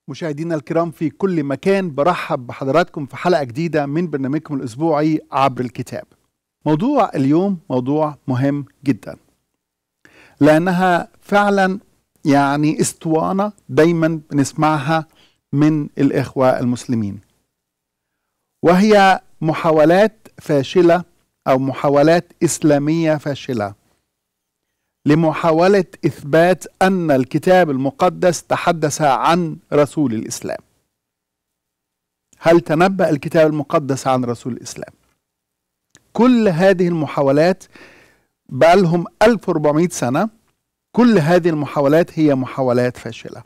مشاهدينا الكرام في كل مكان برحب بحضراتكم في حلقة جديدة من برنامجكم الأسبوعي عبر الكتاب موضوع اليوم موضوع مهم جدا لأنها فعلا يعني اسطوانة دايما بنسمعها من الإخوة المسلمين وهي محاولات فاشلة أو محاولات إسلامية فاشلة لمحاولة إثبات أن الكتاب المقدس تحدث عن رسول الإسلام هل تنبأ الكتاب المقدس عن رسول الإسلام كل هذه المحاولات بقالهم 1400 سنة كل هذه المحاولات هي محاولات فاشلة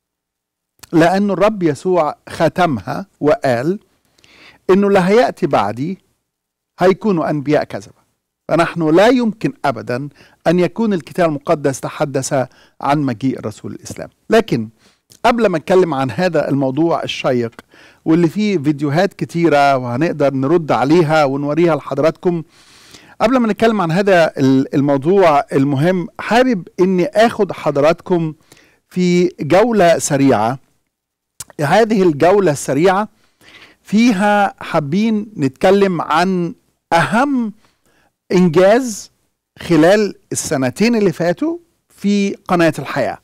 لأن الرب يسوع ختمها وقال إنه اللي هيأتي بعدي هيكونوا أنبياء كذبة فنحن لا يمكن ابدا ان يكون الكتاب المقدس تحدث عن مجيء رسول الاسلام لكن قبل ما اتكلم عن هذا الموضوع الشيق واللي فيه فيديوهات كتيره وهنقدر نرد عليها ونوريها لحضراتكم قبل ما نتكلم عن هذا الموضوع المهم حابب اني اخد حضراتكم في جوله سريعه هذه الجوله السريعه فيها حابين نتكلم عن اهم انجاز خلال السنتين اللي فاتوا في قناه الحياه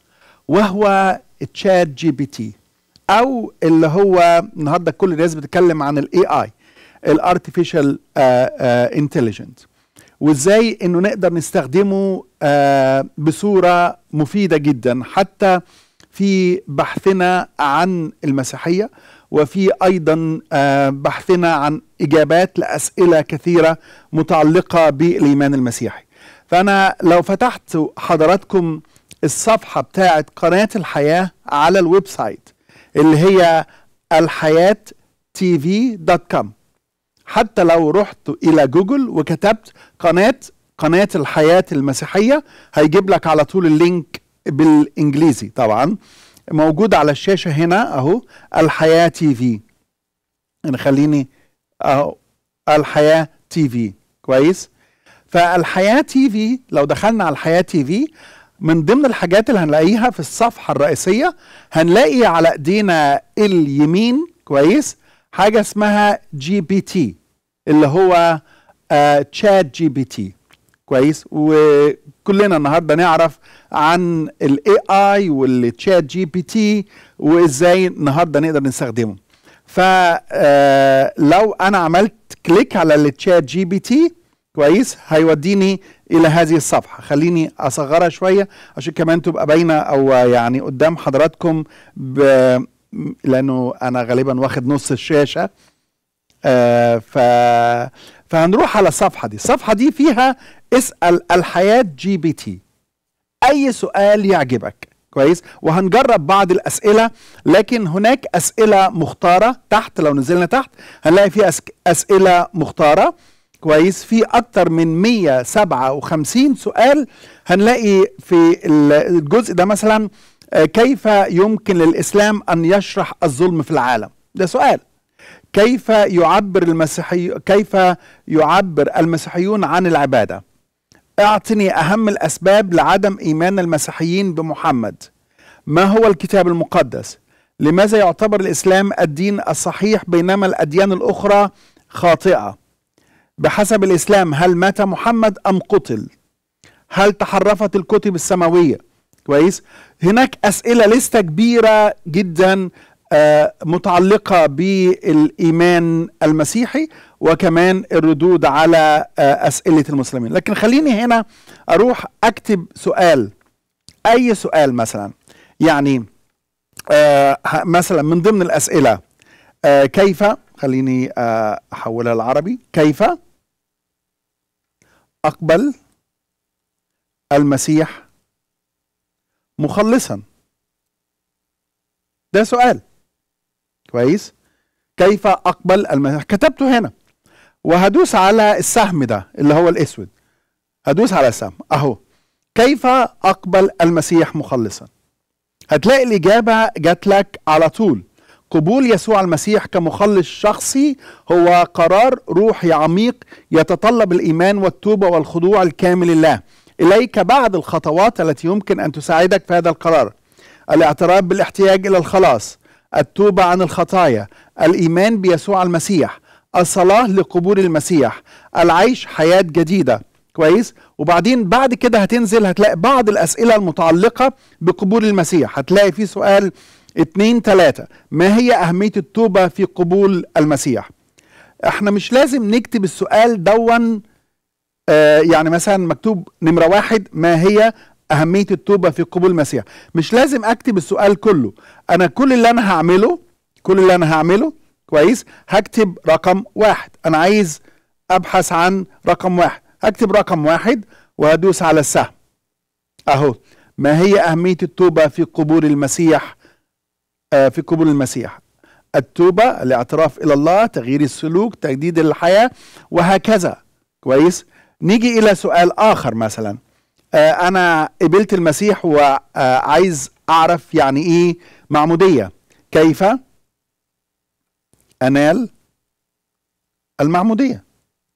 وهو تشات جي بي تي او اللي هو النهارده كل الناس بتتكلم عن الاي اي الارتفيشال انتليجنت وازاي انه نقدر نستخدمه uh, بصوره مفيده جدا حتى في بحثنا عن المسيحيه وفي ايضا بحثنا عن اجابات لاسئله كثيره متعلقه بالايمان المسيحي. فانا لو فتحت حضراتكم الصفحه بتاعه قناه الحياه على الويب سايت اللي هي الحياه تي في دوت كوم حتى لو رحت الى جوجل وكتبت قناه قناه الحياه المسيحيه هيجيب لك على طول اللينك بالانجليزي طبعا موجود على الشاشة هنا أهو الحياة تي في نخليني أهو الحياة تي في كويس فالحياة تي في لو دخلنا على الحياة تي في من ضمن الحاجات اللي هنلاقيها في الصفحة الرئيسية هنلاقي على ايدينا اليمين كويس حاجة اسمها جي بي تي اللي هو تشات جي بي تي كويس وكلنا النهارده نعرف عن الاي اي والتشات جي بي تي وازاي النهارده نقدر نستخدمه فلو انا عملت كليك على التشات جي بي تي كويس هيوديني الى هذه الصفحه خليني اصغرها شويه عشان كمان تبقى باينه او يعني قدام حضراتكم ب... لانه انا غالبا واخد نص الشاشه آه ف فهنروح على الصفحه دي الصفحه دي فيها اسال الحياه جي بي تي اي سؤال يعجبك كويس وهنجرب بعض الاسئله لكن هناك اسئله مختاره تحت لو نزلنا تحت هنلاقي في اسئله مختاره كويس في اكتر من 157 سؤال هنلاقي في الجزء ده مثلا كيف يمكن للاسلام ان يشرح الظلم في العالم ده سؤال كيف يعبر المسيحي كيف يعبر المسيحيون عن العباده اعطني اهم الاسباب لعدم ايمان المسيحيين بمحمد ما هو الكتاب المقدس لماذا يعتبر الاسلام الدين الصحيح بينما الاديان الاخرى خاطئه بحسب الاسلام هل مات محمد ام قتل هل تحرفت الكتب السماويه كويس هناك اسئله لسته كبيره جدا متعلقة بالإيمان المسيحي وكمان الردود على أسئلة المسلمين لكن خليني هنا أروح أكتب سؤال أي سؤال مثلا يعني مثلا من ضمن الأسئلة كيف خليني أحولها العربي كيف أقبل المسيح مخلصا ده سؤال كويس كيف اقبل المسيح كتبته هنا وهدوس على السهم ده اللي هو الاسود هدوس على السهم اهو كيف اقبل المسيح مخلصا هتلاقي الاجابه جات لك على طول قبول يسوع المسيح كمخلص شخصي هو قرار روحي عميق يتطلب الايمان والتوبه والخضوع الكامل لله اليك بعض الخطوات التي يمكن ان تساعدك في هذا القرار الاعتراف بالاحتياج الى الخلاص التوبة عن الخطايا الإيمان بيسوع المسيح الصلاة لقبول المسيح العيش حياة جديدة كويس وبعدين بعد كده هتنزل هتلاقي بعض الأسئلة المتعلقة بقبول المسيح هتلاقي في سؤال اتنين تلاتة ما هي أهمية التوبة في قبول المسيح احنا مش لازم نكتب السؤال دون آه يعني مثلا مكتوب نمرة واحد ما هي أهمية التوبة في قبول المسيح مش لازم أكتب السؤال كله أنا كل اللي أنا هعمله كل اللي أنا هعمله كويس هكتب رقم واحد أنا عايز أبحث عن رقم واحد هكتب رقم واحد وهدوس على السهم أهو ما هي أهمية التوبة في قبول المسيح آه في قبول المسيح التوبة الاعتراف إلى الله تغيير السلوك تجديد الحياة وهكذا كويس نيجي إلى سؤال آخر مثلا آه أنا قبلت المسيح وعايز أعرف يعني إيه معمودية كيف أنال المعمودية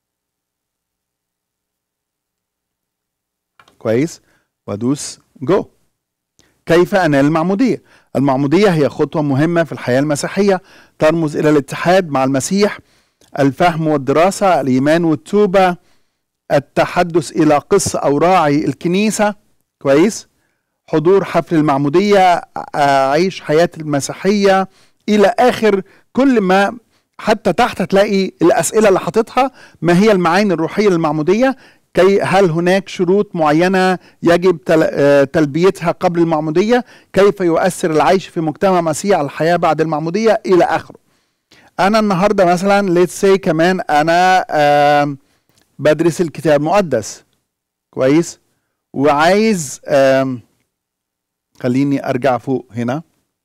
كويس وادوس جو كيف انال المعموديه المعموديه هي خطوه مهمه في الحياه المسيحيه ترمز الى الاتحاد مع المسيح الفهم والدراسه الايمان والتوبه التحدث الى قص او راعي الكنيسه كويس حضور حفل المعموديه اعيش حياه المسيحيه الى اخر كل ما حتى تحت تلاقي الاسئله اللي حاططها ما هي المعاني الروحيه للمعموديه كي هل هناك شروط معينة يجب تلبيتها قبل المعمودية كيف يؤثر العيش في مجتمع مسيحي على الحياة بعد المعمودية إلى آخره أنا النهاردة مثلا ليتس سي كمان أنا آه بدرس الكتاب المقدس كويس وعايز آه خليني أرجع فوق هنا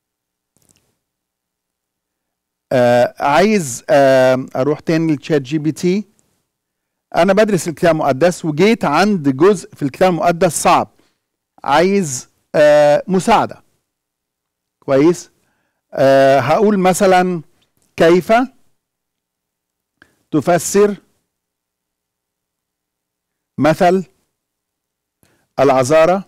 آه عايز آه أروح تاني للتشات جي بي تي انا بدرس الكتاب المقدس وجيت عند جزء في الكتاب المقدس صعب عايز آه مساعده كويس آه هقول مثلا كيف تفسر مثل العذارى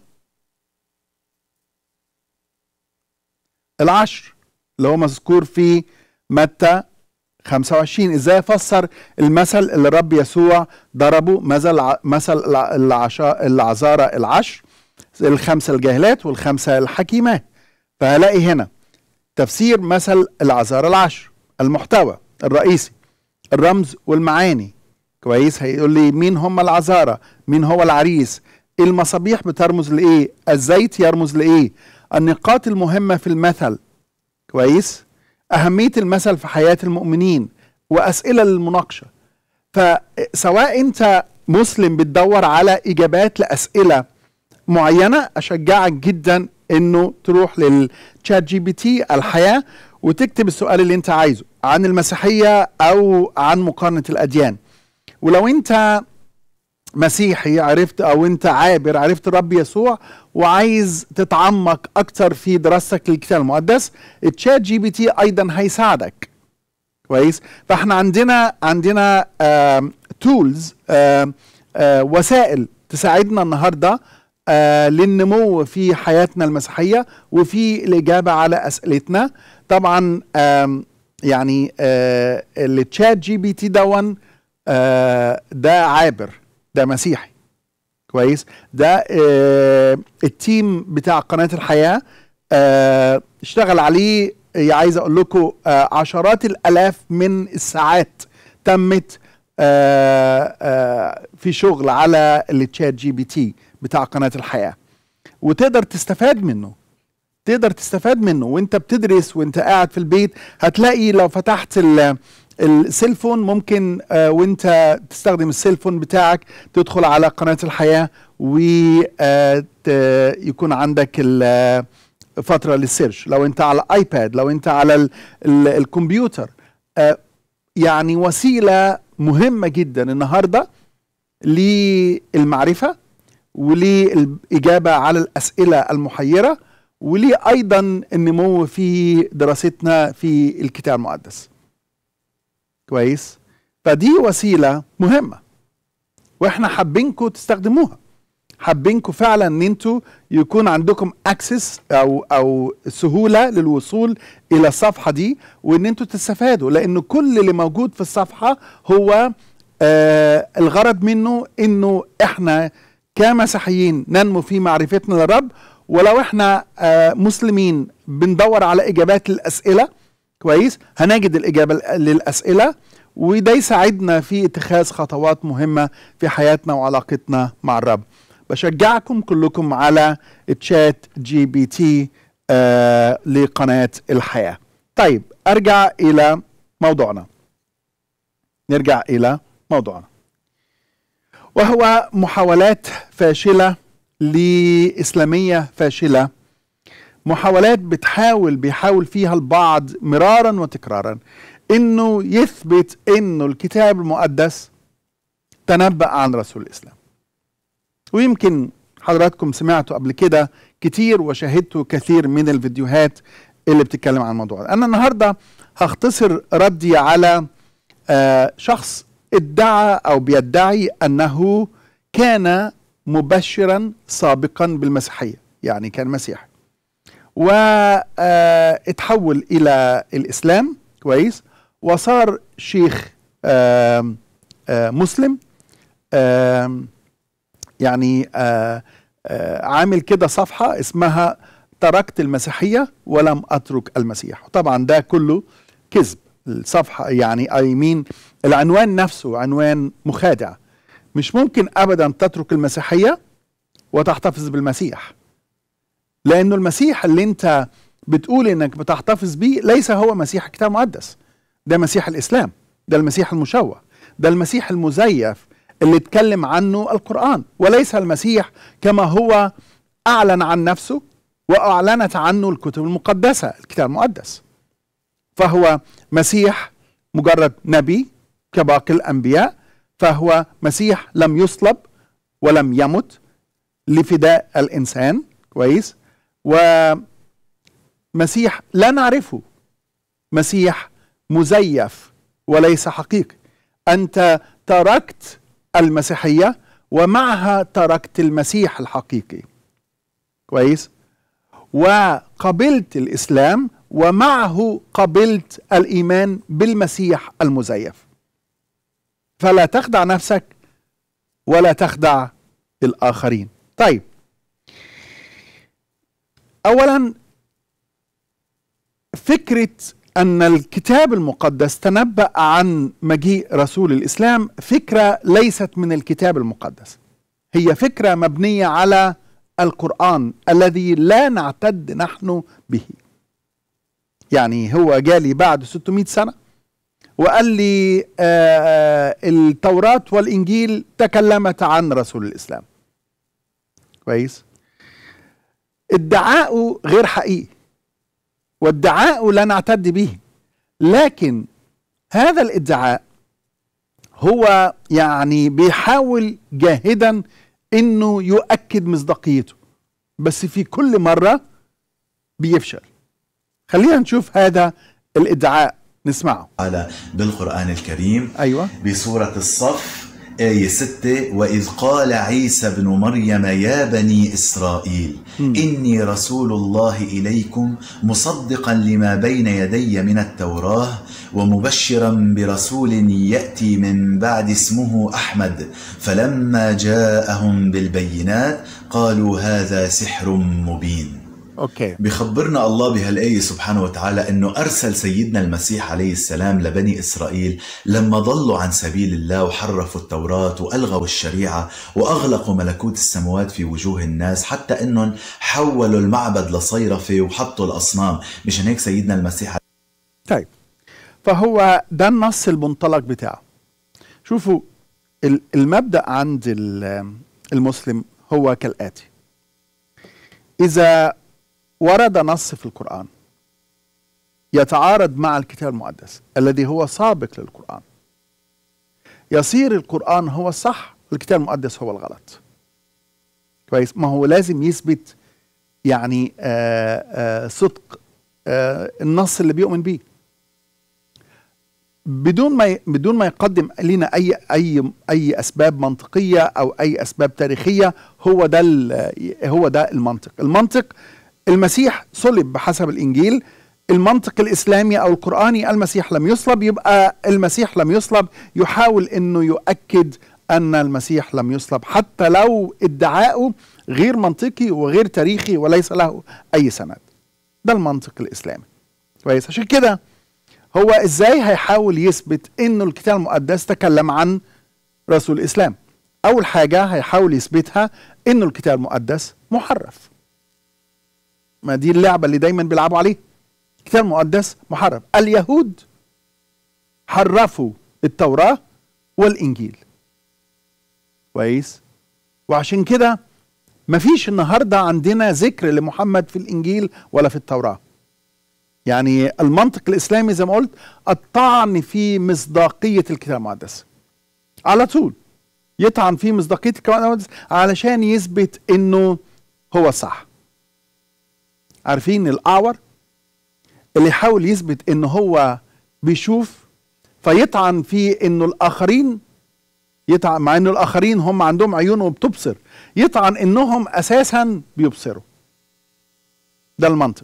العشر اللي هو مذكور في متى 25 ازاي افسر المثل اللي رب يسوع ضربه مثل مثل العذارى العشر الخمسه الجاهلات والخمسه الحكيمات فهلاقي هنا تفسير مثل العذارى العشر المحتوى الرئيسي الرمز والمعاني كويس هيقول لي مين هم العذارى مين هو العريس المصابيح بترمز لايه الزيت يرمز لايه النقاط المهمه في المثل كويس أهمية المثل في حياة المؤمنين وأسئلة للمناقشة فسواء أنت مسلم بتدور على إجابات لأسئلة معينة أشجعك جدا أنه تروح للتشات جي بي تي الحياة وتكتب السؤال اللي أنت عايزه عن المسيحية أو عن مقارنة الأديان ولو أنت مسيحي عرفت او انت عابر عرفت الرب يسوع وعايز تتعمق اكتر في دراستك للكتاب المقدس التشات جي بي تي ايضا هيساعدك كويس فاحنا عندنا عندنا تولز وسائل تساعدنا النهارده آه للنمو في حياتنا المسيحيه وفي الاجابه على اسئلتنا طبعا يعني آه التشات جي بي تي دون آه ده عابر ده مسيحي كويس ده آه التيم بتاع قناه الحياه آه اشتغل عليه عايز اقول لكم آه عشرات الالاف من الساعات تمت آه آه في شغل على التشات جي بي تي بتاع قناه الحياه وتقدر تستفاد منه تقدر تستفاد منه وانت بتدرس وانت قاعد في البيت هتلاقي لو فتحت السيلفون ممكن آه وانت تستخدم السيلفون بتاعك تدخل على قناة الحياة ويكون عندك فترة للسيرش لو انت على ايباد لو انت على ال ال الكمبيوتر آه يعني وسيلة مهمة جدا النهاردة للمعرفة وللإجابة على الأسئلة المحيرة وليه أيضا النمو في دراستنا في الكتاب المقدس كويس فدي وسيله مهمه واحنا حابينكم تستخدموها حابينكم فعلا ان انتوا يكون عندكم اكسس او او سهوله للوصول الى الصفحه دي وان انتوا تستفادوا لان كل اللي موجود في الصفحه هو آه الغرض منه انه احنا كمسيحيين ننمو في معرفتنا للرب ولو احنا آه مسلمين بندور على اجابات للاسئله كويس هنجد الاجابه للاسئله وده يساعدنا في اتخاذ خطوات مهمه في حياتنا وعلاقتنا مع الرب بشجعكم كلكم على تشات جي بي تي آه لقناه الحياه طيب ارجع الى موضوعنا نرجع الى موضوعنا وهو محاولات فاشله لاسلاميه فاشله محاولات بتحاول بيحاول فيها البعض مرارا وتكرارا انه يثبت انه الكتاب المقدس تنبأ عن رسول الاسلام ويمكن حضراتكم سمعتوا قبل كده كتير وشاهدتوا كثير من الفيديوهات اللي بتتكلم عن الموضوع ده. انا النهارده هختصر ردي على آه شخص ادعى او بيدعي انه كان مبشرا سابقا بالمسيحيه يعني كان مسيحي واتحول الى الاسلام كويس وصار شيخ آآ آآ مسلم آآ يعني آآ آآ عامل كده صفحه اسمها تركت المسيحيه ولم اترك المسيح طبعا ده كله كذب الصفحه يعني اي مين العنوان نفسه عنوان مخادع مش ممكن ابدا تترك المسيحيه وتحتفظ بالمسيح لانه المسيح اللي انت بتقول انك بتحتفظ بيه ليس هو مسيح الكتاب المقدس ده مسيح الاسلام ده المسيح المشوه ده المسيح المزيف اللي اتكلم عنه القران وليس المسيح كما هو اعلن عن نفسه واعلنت عنه الكتب المقدسه الكتاب المقدس فهو مسيح مجرد نبي كباقي الانبياء فهو مسيح لم يصلب ولم يمت لفداء الانسان كويس ومسيح لا نعرفه مسيح مزيف وليس حقيقي انت تركت المسيحيه ومعها تركت المسيح الحقيقي كويس وقبلت الاسلام ومعه قبلت الايمان بالمسيح المزيف فلا تخدع نفسك ولا تخدع الاخرين طيب اولا فكره ان الكتاب المقدس تنبا عن مجيء رسول الاسلام فكره ليست من الكتاب المقدس هي فكره مبنيه على القران الذي لا نعتد نحن به يعني هو جالي بعد 600 سنه وقال لي آه التوراه والانجيل تكلمت عن رسول الاسلام كويس ادعاؤه غير حقيقي وادعاؤه لا نعتد به لكن هذا الادعاء هو يعني بيحاول جاهدا انه يؤكد مصداقيته بس في كل مره بيفشل خلينا نشوف هذا الادعاء نسمعه على بالقرآن الكريم ايوه بسورة الصف آية 6 وإذ قال عيسى بن مريم يا بني إسرائيل مم. إني رسول الله إليكم مصدقا لما بين يدي من التوراة ومبشرا برسول يأتي من بعد اسمه أحمد فلما جاءهم بالبينات قالوا هذا سحر مبين اوكي بخبرنا الله بهالآية سبحانه وتعالى أنه أرسل سيدنا المسيح عليه السلام لبني إسرائيل لما ضلوا عن سبيل الله وحرفوا التوراة وألغوا الشريعة وأغلقوا ملكوت السماوات في وجوه الناس حتى أنهم حولوا المعبد لصيرفة وحطوا الأصنام مشان هيك سيدنا المسيح طيب فهو ده النص المنطلق بتاعه شوفوا ال- المبدأ عند ال- المسلم هو كالآتي إذا ورد نص في القرآن يتعارض مع الكتاب المقدس الذي هو سابق للقرآن يصير القرآن هو الصح والكتاب المقدس هو الغلط كويس ما هو لازم يثبت يعني آه آه صدق آه النص اللي بيؤمن بيه بدون ما ي- بدون ما يقدم لنا اي اي اي اسباب منطقيه او اي اسباب تاريخيه هو ده ال- هو ده المنطق المنطق المسيح صلب بحسب الانجيل المنطق الاسلامي او القراني المسيح لم يصلب يبقى المسيح لم يصلب يحاول انه يؤكد ان المسيح لم يصلب حتى لو ادعاؤه غير منطقي وغير تاريخي وليس له اي سند ده المنطق الاسلامي كويس عشان كده هو ازاي هيحاول يثبت انه الكتاب المقدس تكلم عن رسول الاسلام اول حاجه هيحاول يثبتها انه الكتاب المقدس محرف ما دي اللعبه اللي دايما بيلعبوا عليها الكتاب المقدس محرف اليهود حرفوا التوراه والانجيل كويس وعشان كده مفيش النهارده عندنا ذكر لمحمد في الانجيل ولا في التوراه يعني المنطق الاسلامي زي ما قلت الطعن في مصداقيه الكتاب المقدس على طول يطعن في مصداقيه الكتاب المقدس علشان يثبت انه هو صح عارفين الاعور اللي يحاول يثبت انه هو بيشوف فيطعن في انه الاخرين يطعن مع انه الاخرين هم عندهم عيون وبتبصر يطعن انهم اساسا بيبصروا ده المنطق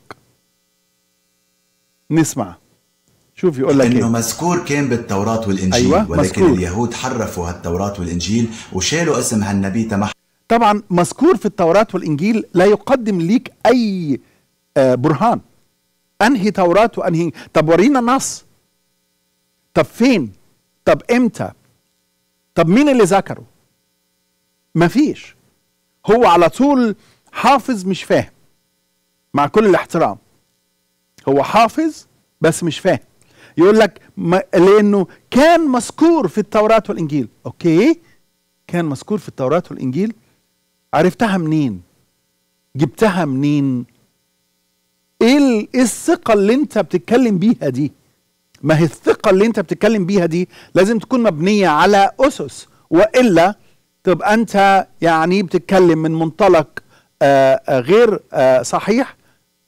نسمع شوف يقول لك انه ايه مذكور كان بالتوراة والانجيل أيوة، ولكن مذكور. اليهود حرفوا هالتوراة والانجيل وشالوا اسم هالنبي تمح طبعا مذكور في التوراة والإنجيل لا يقدم ليك أي آه، برهان أنهي توراة وأنهي طب ورينا النص طب فين طب إمتى طب مين اللي ذكره مفيش هو على طول حافظ مش فاهم مع كل الاحترام هو حافظ بس مش فاهم يقول لك ما لانه كان مذكور في التوراة والانجيل اوكي كان مذكور في التوراة والانجيل عرفتها منين جبتها منين ايه ال- إيه الثقة اللي انت بتتكلم بيها دي ما هي الثقة اللي انت بتتكلم بيها دي لازم تكون مبنية على اسس والا تبقى انت يعني بتتكلم من منطلق آه آه غير آه صحيح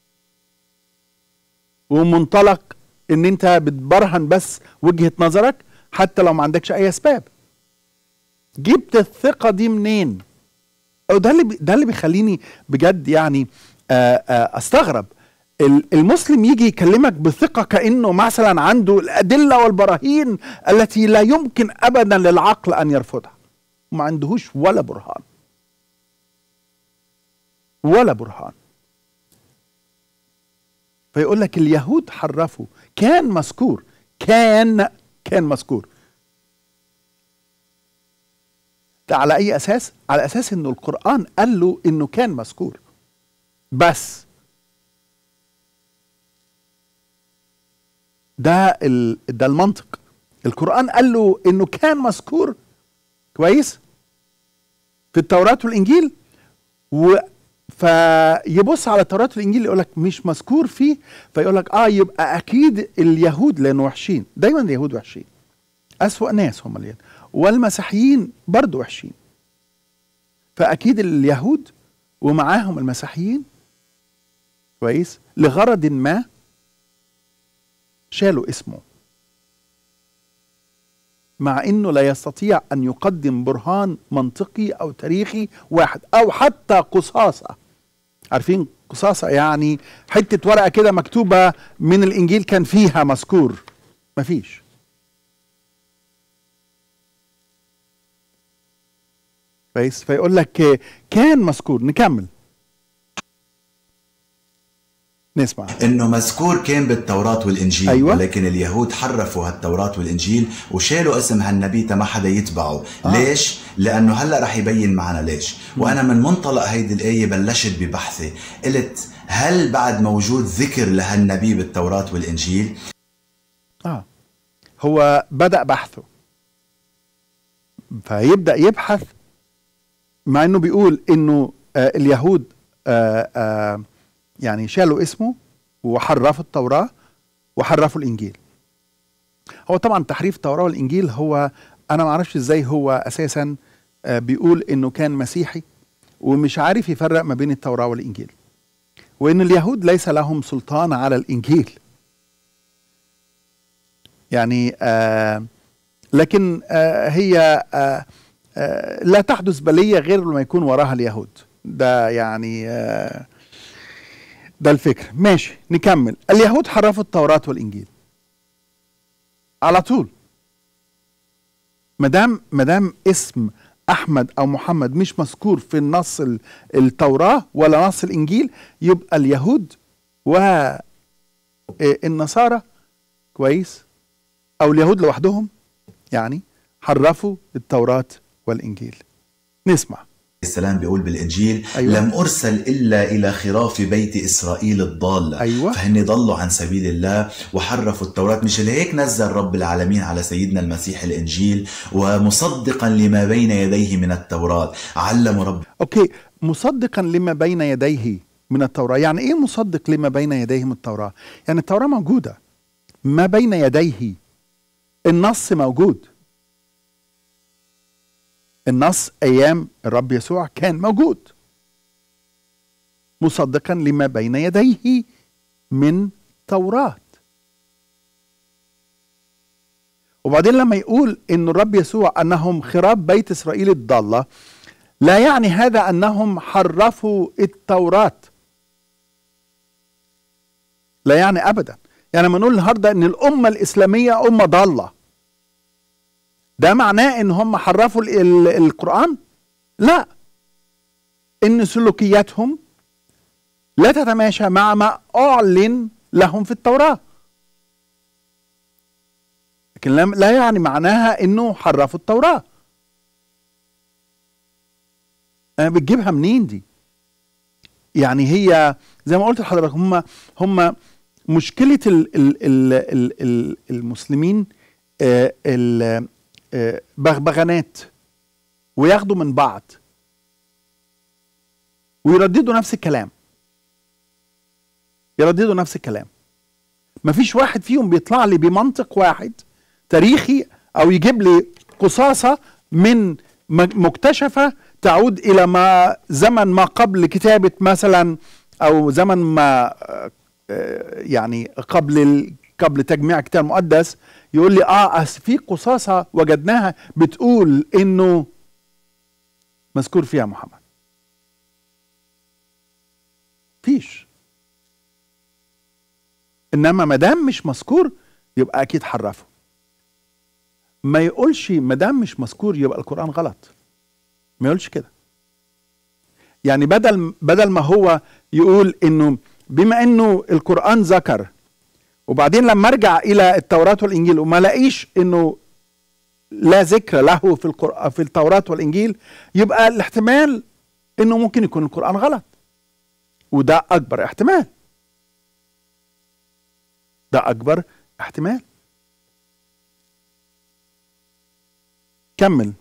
ومنطلق ان انت بتبرهن بس وجهة نظرك حتى لو ما عندكش اي اسباب جبت الثقة دي منين أو ده اللي بي- ده اللي بيخليني بجد يعني آه، آه، استغرب ال- المسلم يجي يكلمك بثقة كأنه مثلا عنده الأدلة والبراهين التي لا يمكن أبدا للعقل أن يرفضها ما عندهوش ولا برهان ولا برهان فيقول لك اليهود حرفوا كان مذكور كان كان مذكور ده على اي اساس على اساس انه القران قال له انه كان مذكور بس ده ال... ده المنطق القران قال له انه كان مذكور كويس في التوراه والانجيل و فيبص على التوراة والإنجيل يقول لك مش مذكور فيه فيقول لك اه يبقى أكيد اليهود لأنه وحشين دايما اليهود وحشين أسوأ ناس هم اليهود والمسيحيين برضو وحشين فأكيد اليهود ومعاهم المسيحيين كويس لغرض ما شالوا اسمه مع انه لا يستطيع ان يقدم برهان منطقي او تاريخي واحد او حتى قصاصه عارفين قصاصه يعني حته ورقه كده مكتوبه من الانجيل كان فيها مذكور مفيش كويس فيقول لك آه، كان مذكور نكمل نسمع انه مذكور كان بالتوراة والانجيل أيوة. ولكن اليهود حرفوا هالتوراة والانجيل وشالوا اسم هالنبي تا ما حدا يتبعه آه. آه. ليش لانه هلا رح يبين معنا ليش وانا من منطلق هيدي الايه بلشت ببحثي قلت هل بعد موجود ذكر لهالنبي بالتوراة والانجيل اه هو بدأ بحثه فيبدأ يبحث مع انه بيقول انه آه اليهود آه آه يعني شالوا اسمه وحرفوا التوراة وحرفوا الانجيل هو طبعا تحريف التوراة والانجيل هو انا ما اعرفش ازاي هو اساسا آه بيقول انه كان مسيحي ومش عارف يفرق ما بين التوراة والانجيل وان اليهود ليس لهم سلطان على الانجيل يعني آه لكن آه هي آه آه لا تحدث بلية غير لما يكون وراها اليهود ده يعني آه ده الفكر ماشي نكمل اليهود حرفوا التوراة والإنجيل على طول مدام مدام اسم احمد او محمد مش مذكور في النص ال- التوراه ولا نص الانجيل يبقى اليهود والنصارى كويس او اليهود لوحدهم يعني حرفوا التوراه والانجيل نسمع السلام بيقول بالإنجيل أيوة. لم أرسل إلا إلى خراف بيت إسرائيل الضالة أيوة. فهن ضلوا عن سبيل الله وحرفوا التوراة مش لهيك نزل رب العالمين على سيدنا المسيح الإنجيل ومصدقا لما بين يديه من التوراة علم رب اوكي مصدقا لما بين يديه من التوراه يعني ايه مصدق لما بين يديه من التوراه يعني التوراه موجوده ما بين يديه النص موجود النص ايام الرب يسوع كان موجود مصدقا لما بين يديه من توراة وبعدين لما يقول ان الرب يسوع انهم خراب بيت اسرائيل الضاله لا يعني هذا انهم حرفوا التوراة لا يعني ابدا يعني لما نقول النهارده ان الامه الاسلاميه امه ضاله ده معناه ان هم حرفوا ال- ال- القران لا ان سلوكياتهم لا تتماشى مع ما اعلن لهم في التوراه لكن لم- لا يعني معناها انه حرفوا التوراه أنا بتجيبها منين دي؟ يعني هي زي ما قلت لحضرتك هم هم مشكلة ال ال ال ال ال المسلمين آه، ال- آه، بغبغانات وياخدوا من بعض ويرددوا نفس الكلام يرددوا نفس الكلام مفيش واحد فيهم بيطلع لي بمنطق واحد تاريخي او يجيب لي قصاصة من م- مكتشفة تعود الى ما زمن ما قبل كتابة مثلا او زمن ما آه، آه، يعني قبل ال- قبل تجميع الكتاب المقدس يقول لي اه أصل في قصاصة وجدناها بتقول انه مذكور فيها محمد فيش انما ما دام مش مذكور يبقى اكيد حرفه ما يقولش ما دام مش مذكور يبقى القران غلط ما يقولش كده يعني بدل بدل ما هو يقول انه بما انه القران ذكر وبعدين لما ارجع الى التوراه والانجيل وما لاقيش انه لا ذكر له في القرآن في التوراه والانجيل يبقى الاحتمال انه ممكن يكون القران غلط وده اكبر احتمال ده اكبر احتمال كمل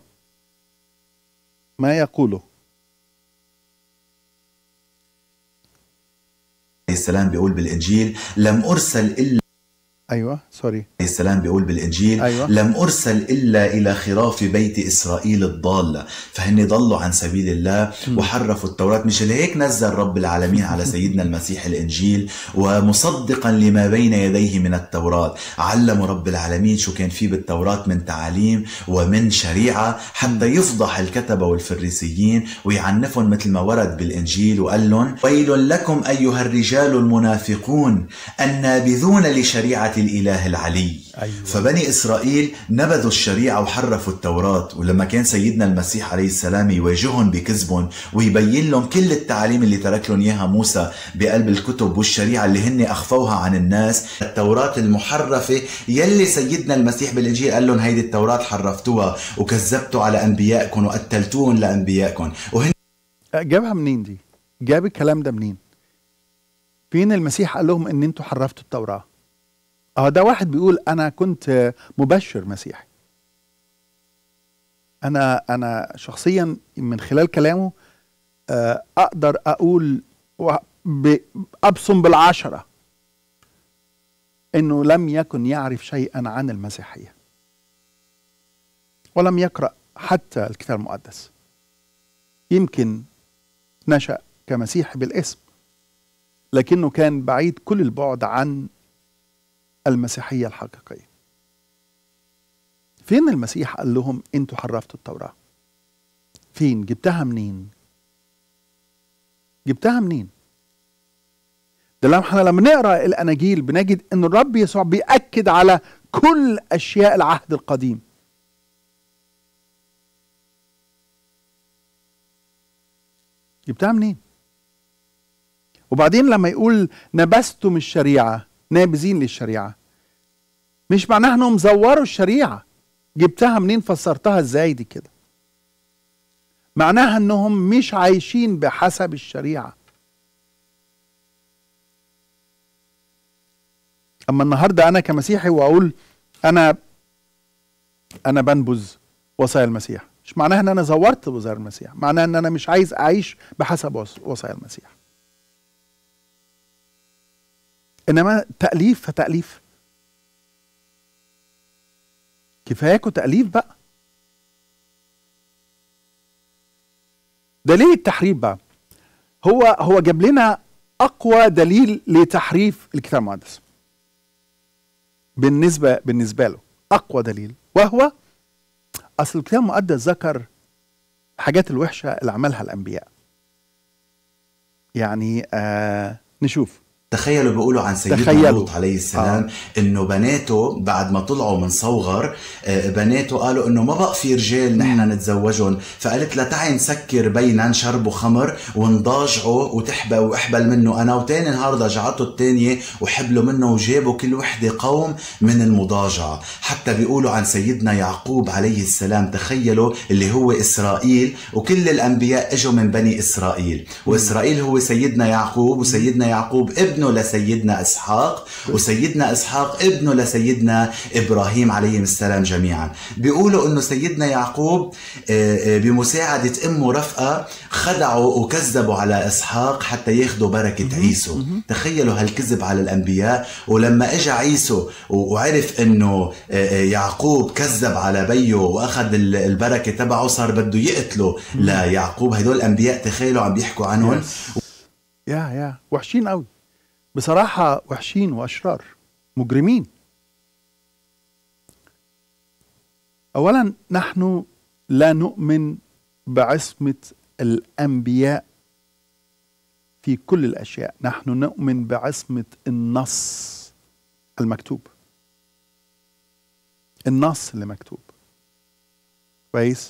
ما يقوله السلام بيقول بالإنجيل لم أرسل إلا ايوه سوري السلام بيقول بالإنجيل أيوة. لم أرسل إلا إلى خراف بيت إسرائيل الضالة فهن ضلوا عن سبيل الله وحرفوا التوراة مش لهيك نزل رب العالمين على سيدنا المسيح الإنجيل ومصدقا لما بين يديه من التوراة علم رب العالمين شو كان فيه بالتوراة من تعاليم ومن شريعة حتى يفضح الكتبة والفريسيين ويعنفهم مثل ما ورد بالإنجيل وقال لهم ويل لكم أيها الرجال المنافقون النابذون لشريعة الإله العلي أيوة. فبني إسرائيل نبذوا الشريعة وحرفوا التوراة ولما كان سيدنا المسيح عليه السلام يواجههم بكذبهم ويبين لهم كل التعاليم اللي ترك لهم إياها موسى بقلب الكتب والشريعة اللي هن أخفوها عن الناس التوراة المحرفة يلي سيدنا المسيح بالإنجيل قال لهم هيدي التوراة حرفتوها وكذبتوا على أنبيائكم وقتلتوهم لأنبيائكم وهن جابها منين دي جاب الكلام ده منين فين المسيح قال لهم ان انتوا حرفتوا التوراة اه ده واحد بيقول انا كنت مبشر مسيحي انا انا شخصيا من خلال كلامه آه، اقدر اقول و- ب- ابصم بالعشرة انه لم يكن يعرف شيئا عن المسيحية ولم يقرأ حتى الكتاب المقدس يمكن نشأ كمسيحي بالاسم لكنه كان بعيد كل البعد عن المسيحية الحقيقية فين المسيح قال لهم انتوا حرفتوا التوراة فين جبتها منين جبتها منين ده لما احنا لما نقرا الاناجيل بنجد ان الرب يسوع بياكد على كل اشياء العهد القديم جبتها منين وبعدين لما يقول نبذتم الشريعه نابذين للشريعه مش معناها انهم زوروا الشريعه جبتها منين فسرتها ازاي دي كده معناها انهم مش عايشين بحسب الشريعه اما النهارده انا كمسيحي واقول انا انا بنبذ وصايا المسيح مش معناها ان انا زورت وصايا المسيح معناها ان انا مش عايز اعيش بحسب وص- وصايا المسيح انما تاليف فتاليف كفاياكوا تاليف بقى دليل التحريف بقى هو هو جاب لنا اقوى دليل لتحريف الكتاب المقدس بالنسبه بالنسبه له اقوى دليل وهو اصل الكتاب المقدس ذكر الحاجات الوحشه اللي عملها الانبياء يعني آه نشوف تخيلوا بيقولوا عن سيدنا تخيلوا. لوط عليه السلام آه. انه بناته بعد ما طلعوا من صوغر آه، بناته قالوا انه ما بقى في رجال نحن نتزوجهم فقالت لها تعي نسكر بينا نشربوا خمر ونضاجعوا وتحبى واحبل منه انا وتاني نهار ضجعته التانية وحبلوا منه وجابوا كل وحدة قوم من المضاجعة حتى بيقولوا عن سيدنا يعقوب عليه السلام تخيلوا اللي هو اسرائيل وكل الانبياء اجوا من بني اسرائيل واسرائيل هو سيدنا يعقوب وسيدنا يعقوب ابنه لسيدنا اسحاق وسيدنا اسحاق ابنه لسيدنا ابراهيم عليهم السلام جميعا بيقولوا انه سيدنا يعقوب آه، آه، بمساعده امه رفقه خدعوا وكذبوا على اسحاق حتى ياخذوا بركه عيسو تخيلوا هالكذب على الانبياء ولما اجى عيسو و- وعرف انه آه، آه، يعقوب كذب على بيه واخذ ال- البركه تبعه صار بده يقتله ليعقوب هدول الانبياء تخيلوا عم بيحكوا عنهم يا يا وحشين قوي بصراحة وحشين وأشرار مجرمين أولا نحن لا نؤمن بعصمة الأنبياء في كل الأشياء نحن نؤمن بعصمة النص المكتوب النص اللي مكتوب كويس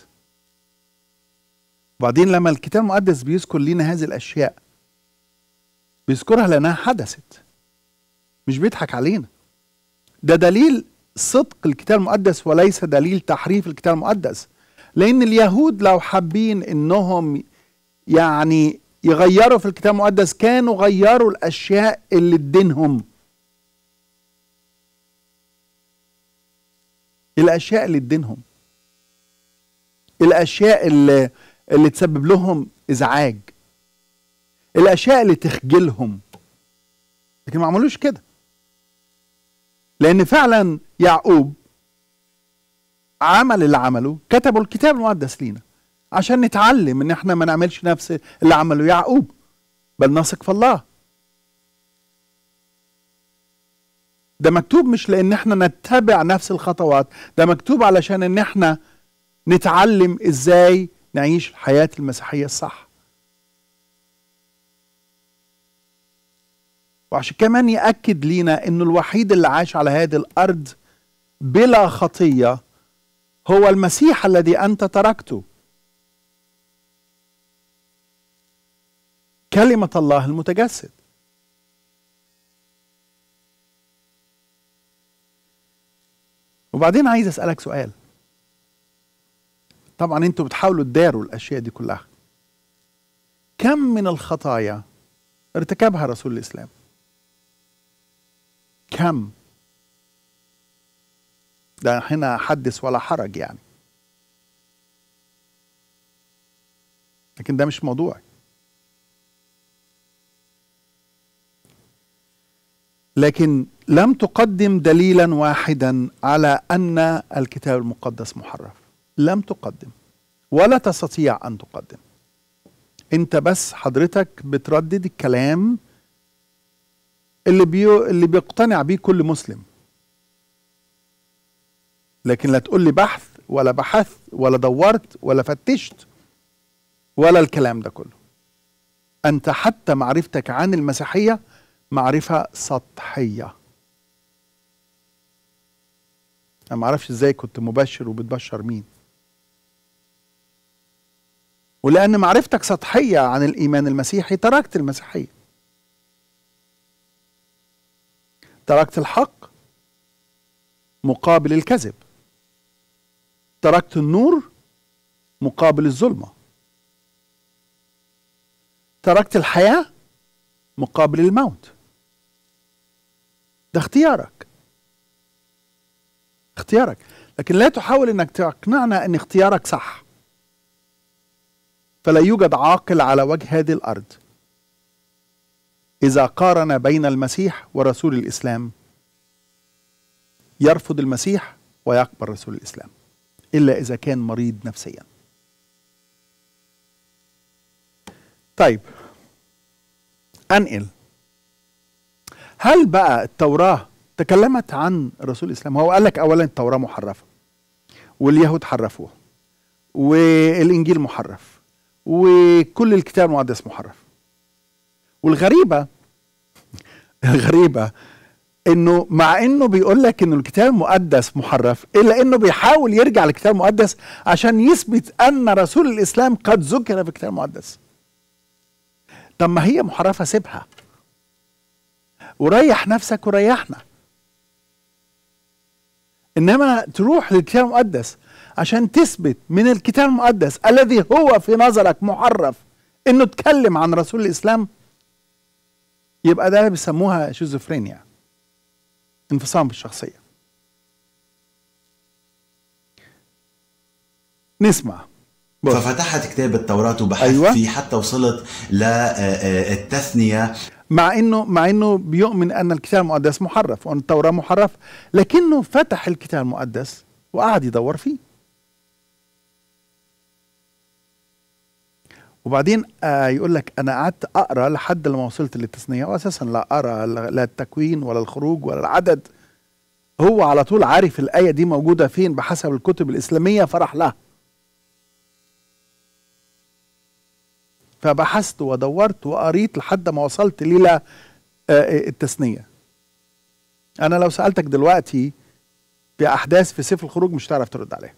وبعدين لما الكتاب المقدس بيذكر لنا هذه الأشياء بيذكرها لأنها حدثت مش بيضحك علينا ده دليل صدق الكتاب المقدس وليس دليل تحريف الكتاب المقدس لأن اليهود لو حابين إنهم يعني يغيروا في الكتاب المقدس كانوا غيروا الأشياء اللي ادينهم الأشياء اللي ادينهم الأشياء اللي اللي تسبب لهم إزعاج الاشياء اللي تخجلهم لكن ما عملوش كده لان فعلا يعقوب عمل اللي عمله كتبوا الكتاب المقدس لينا عشان نتعلم ان احنا ما نعملش نفس اللي عمله يعقوب بل نثق في الله ده مكتوب مش لان احنا نتبع نفس الخطوات ده مكتوب علشان ان احنا نتعلم ازاي نعيش الحياة المسيحية الصح وعشان كمان يأكد لينا انه الوحيد اللي عاش على هذه الارض بلا خطية هو المسيح الذي انت تركته كلمة الله المتجسد وبعدين عايز اسألك سؤال طبعا انتوا بتحاولوا تداروا الاشياء دي كلها كم من الخطايا ارتكبها رسول الاسلام كم ده هنا حدث ولا حرج يعني لكن ده مش موضوع لكن لم تقدم دليلا واحدا على ان الكتاب المقدس محرف لم تقدم ولا تستطيع ان تقدم انت بس حضرتك بتردد الكلام اللي بيو اللي بيقتنع بيه كل مسلم لكن لا تقول لي بحث ولا بحثت ولا دورت ولا فتشت ولا الكلام ده كله انت حتى معرفتك عن المسيحيه معرفه سطحيه انا ما اعرفش ازاي كنت مبشر وبتبشر مين ولان معرفتك سطحيه عن الايمان المسيحي تركت المسيحيه تركت الحق مقابل الكذب تركت النور مقابل الظلمه تركت الحياه مقابل الموت ده اختيارك اختيارك لكن لا تحاول انك تقنعنا ان اختيارك صح فلا يوجد عاقل على وجه هذه الارض اذا قارن بين المسيح ورسول الاسلام يرفض المسيح ويقبل رسول الاسلام الا اذا كان مريض نفسيا طيب انقل هل بقى التوراه تكلمت عن رسول الاسلام هو قال لك اولا التوراه محرفه واليهود حرفوها والانجيل محرف وكل الكتاب المقدس محرف والغريبه الغريبه انه مع انه بيقول لك انه الكتاب المقدس محرف الا انه بيحاول يرجع للكتاب المقدس عشان يثبت ان رسول الاسلام قد ذكر في الكتاب المقدس طب ما هي محرفه سيبها وريح نفسك وريحنا انما تروح للكتاب المقدس عشان تثبت من الكتاب المقدس الذي هو في نظرك محرف انه اتكلم عن رسول الاسلام يبقى ده بيسموها شيزوفرينيا انفصام بالشخصيه نسمع بص. ففتحت كتاب التوراة وبحثت أيوة. فيه حتى وصلت للتثنية مع انه مع انه بيؤمن ان الكتاب المقدس محرف وان التوراه محرف لكنه فتح الكتاب المقدس وقعد يدور فيه وبعدين آه يقول لك انا قعدت اقرا لحد لما وصلت للتثنيه واساسا لا ارى لا لا التكوين ولا الخروج ولا العدد هو على طول عارف الايه دي موجوده فين بحسب الكتب الاسلاميه فرح لها فبحثت ودورت وقريت لحد ما وصلت ليلة آه، التثنية أنا لو سألتك دلوقتي بأحداث في سفر الخروج مش هتعرف ترد عليها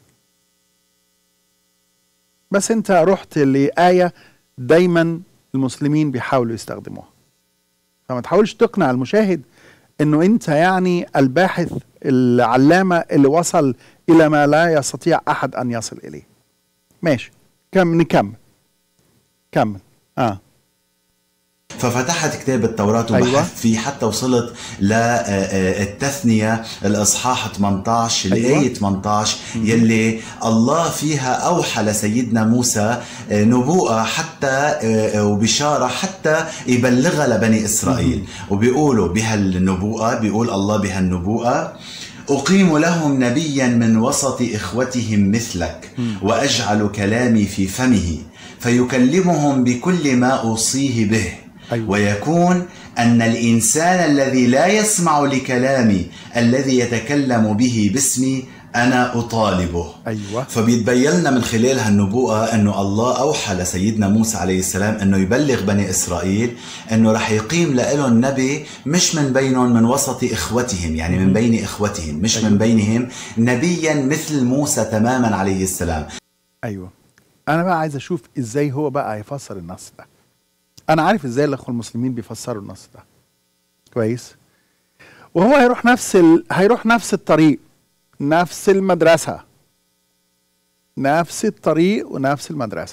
بس أنت رحت لآية دايما المسلمين بيحاولوا يستخدموها فما تحاولش تقنع المشاهد انه انت يعني الباحث العلامة اللي وصل الى ما لا يستطيع احد ان يصل اليه ماشي كم نكمل كمل اه ففتحت كتاب التوراة وبحثت أيوة. فيه حتى وصلت للتثنية الإصحاح 18 أيوة. الآية 18 يلي الله فيها أوحى لسيدنا موسى آه، نبوءة حتى آه، وبشارة حتى يبلغها لبني إسرائيل وبيقولوا بهالنبوءة بيقول الله بهالنبوءة أقيم لهم نبيا من وسط إخوتهم مثلك وأجعل كلامي في فمه فيكلمهم بكل ما أوصيه به أيوة. ويكون أن الإنسان الذي لا يسمع لكلامي الذي يتكلم به باسمي أنا أطالبه ايوه فبيتبين لنا من خلال هالنبوءة أنه الله أوحى لسيدنا موسى عليه السلام أنه يبلغ بني إسرائيل أنه رح يقيم لهم نبي مش من بينهم من وسط إخوتهم يعني من بين إخوتهم مش من بينهم نبيا مثل موسى تماما عليه السلام ايوه انا بقى عايز اشوف ازاي هو بقى هيفسر النص ده انا عارف ازاي الاخوه المسلمين بيفسروا النص ده كويس وهو هيروح نفس ال... هيروح نفس الطريق نفس المدرسه نفس الطريق ونفس المدرسه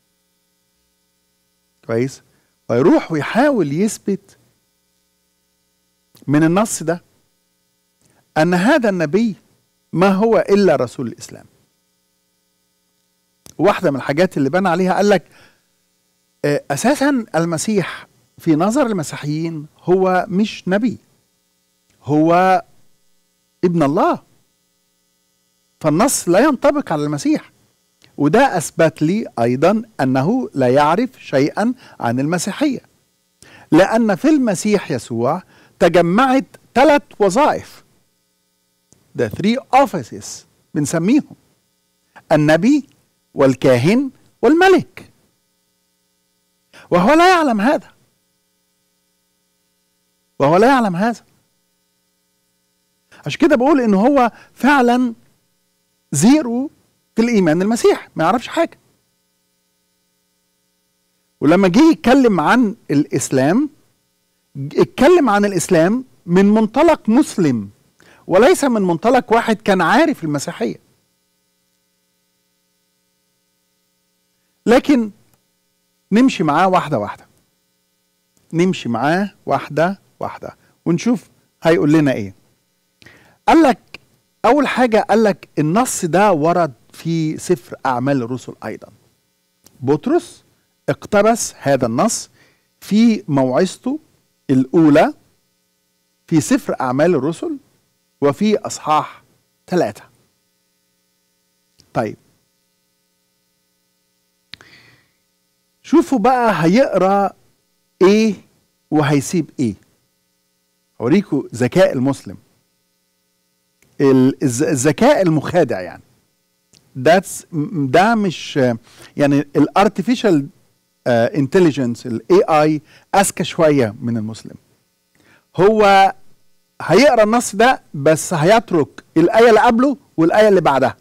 كويس ويروح ويحاول يثبت من النص ده ان هذا النبي ما هو الا رسول الاسلام واحده من الحاجات اللي بنى عليها قال لك آه، اساسا المسيح في نظر المسيحيين هو مش نبي هو ابن الله فالنص لا ينطبق على المسيح وده اثبت لي ايضا انه لا يعرف شيئا عن المسيحيه لان في المسيح يسوع تجمعت ثلاث وظائف the three offices بنسميهم النبي والكاهن والملك وهو لا يعلم هذا وهو لا يعلم هذا عشان كده بقول ان هو فعلا زيرو في الايمان المسيح ما يعرفش حاجه ولما جه يتكلم عن الاسلام اتكلم عن الاسلام من منطلق مسلم وليس من منطلق واحد كان عارف المسيحيه لكن نمشي معاه واحده واحده نمشي معاه واحده واحده ونشوف هيقول لنا ايه قال لك اول حاجه قال لك النص ده ورد في سفر اعمال الرسل ايضا بطرس اقتبس هذا النص في موعظته الاولى في سفر اعمال الرسل وفي اصحاح ثلاثه طيب شوفوا بقى هيقرا ايه وهيسيب ايه اوريكم ذكاء المسلم الذكاء المخادع يعني that's ده مش يعني الارتفيشال انتليجنس الاي اي اذكى شويه من المسلم هو هيقرا النص ده بس هيترك الايه اللي قبله والايه اللي بعدها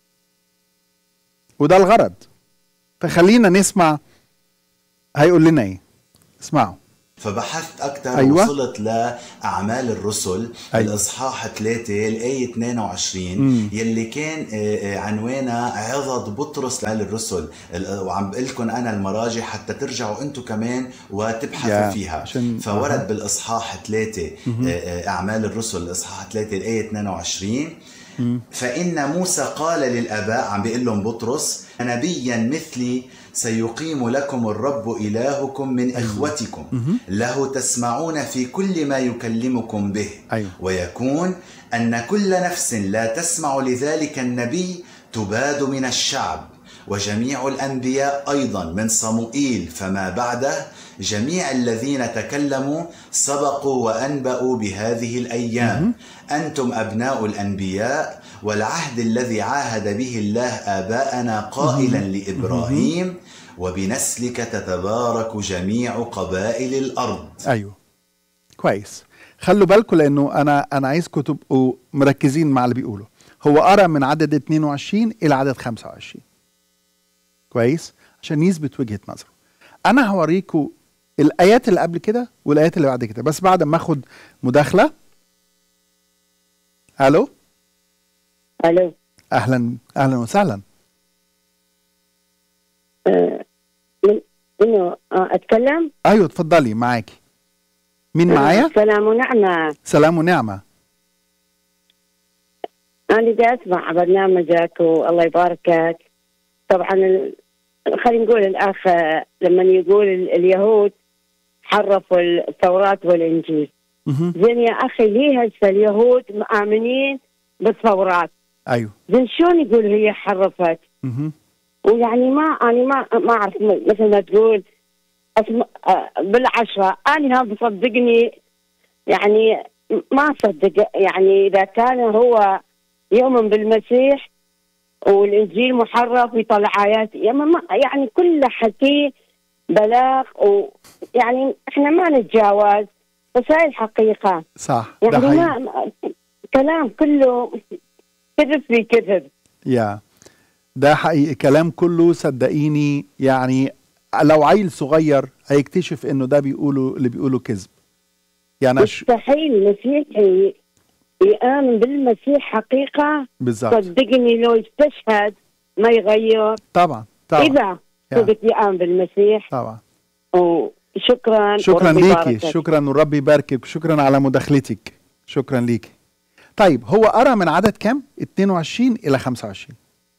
وده الغرض فخلينا نسمع هيقول لنا ايه اسمعوا فبحثت أكثر أيوة. وصلت لأعمال الرسل أيوة. الإصحاح 3 الآية 22 مم. يلي كان آه، آه، عنوانها عظة بطرس لأعمال الرسل ال- وعم بقول لكم أنا المراجع حتى ترجعوا أنتم كمان وتبحثوا يا، فيها عشان- فورد أها. بالإصحاح 3 أعمال الرسل الإصحاح 3 الآية 22 فإن موسى قال للآباء عم بيقول لهم بطرس نبيا مثلي سيقيم لكم الرب إلهكم من إخوتكم له تسمعون في كل ما يكلمكم به أيوة. ويكون أن كل نفس لا تسمع لذلك النبي تباد من الشعب وجميع الأنبياء أيضا من صموئيل فما بعده جميع الذين تكلموا سبقوا وأنبأوا بهذه الأيام أنتم أبناء الأنبياء والعهد الذي عاهد به الله آباءنا قائلا لإبراهيم وبنسلك تتبارك جميع قبائل الأرض ايوه كويس خلوا بالكم لانه انا انا عايزكم تبقوا مركزين مع اللي بيقوله هو قرا من عدد 22 الى عدد 25 كويس عشان يثبت وجهه نظره انا هوريكم الايات اللي قبل كده والايات اللي بعد كده بس بعد ما اخد مداخله الو الو اهلا اهلا وسهلا آه، من انه آه، اتكلم ايوه اتفضلي معاكي مين معايا سلام ونعمه سلام ونعمه انا بدي اسمع برنامجك والله يباركك طبعا ال- خلينا نقول الاخ آه، لما يقول ال- اليهود حرفوا التوراه والانجيل مهم. زين يا اخي ليه هسه اليهود مآمنين بالتوراه ايوه زين شلون يقول هي حرفت مهم. ويعني ما انا ما ما اعرف م- مثل ما تقول أسم... آه، بالعشره انا هم بصدقني يعني ما اصدق يعني اذا كان هو يؤمن بالمسيح والانجيل محرف ويطلع ايات يعني, ما يعني كله حكي بلاغ ويعني احنا ما نتجاوز بس هاي الحقيقه صح ده يعني حقيقي ما ما- كلام كله كذب في كذب يا ده حقيقي كلام كله صدقيني يعني لو عيل صغير هيكتشف انه ده بيقولوا اللي بيقولوا كذب يعني أش... مستحيل مسيحي يآمن بالمسيح حقيقة بالظبط صدقني لو استشهد ما يغير طبعا طبعا إذا يا. صدق يآمن بالمسيح طبعا وشكرا شكرا وربي ليكي يباركك. شكرا والرب يباركك شكرا على مداخلتك شكرا ليكي طيب هو قرا من عدد كام 22 الى 25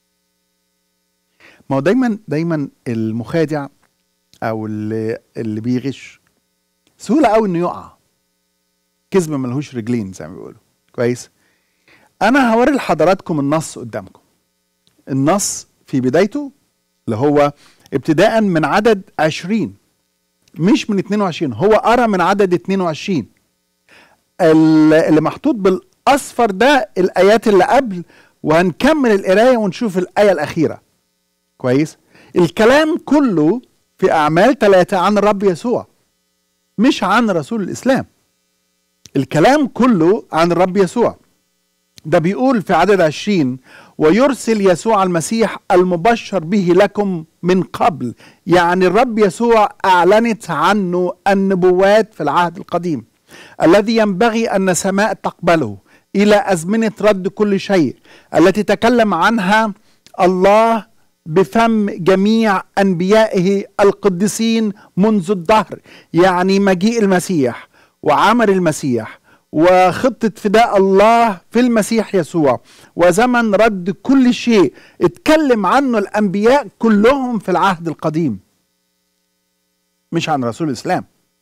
ما هو دايما دايما المخادع او اللي اللي بيغش سهوله قوي انه يقع كذب ملهوش رجلين زي ما بيقولوا كويس انا هوري لحضراتكم النص قدامكم النص في بدايته اللي هو ابتداء من عدد 20 مش من 22 هو قرا من عدد 22 ال- اللي محطوط بالاصفر ده الايات اللي قبل وهنكمل القرايه ونشوف الايه الاخيره كويس الكلام كله في اعمال ثلاثه عن الرب يسوع مش عن رسول الاسلام الكلام كله عن الرب يسوع ده بيقول في عدد عشرين ويرسل يسوع المسيح المبشر به لكم من قبل يعني الرب يسوع أعلنت عنه النبوات في العهد القديم الذي ينبغي أن السماء تقبله إلى أزمنة رد كل شيء التي تكلم عنها الله بفم جميع أنبيائه القديسين منذ الدهر يعني مجيء المسيح وعمل المسيح وخطة فداء الله في المسيح يسوع وزمن رد كل شيء اتكلم عنه الأنبياء كلهم في العهد القديم مش عن رسول الإسلام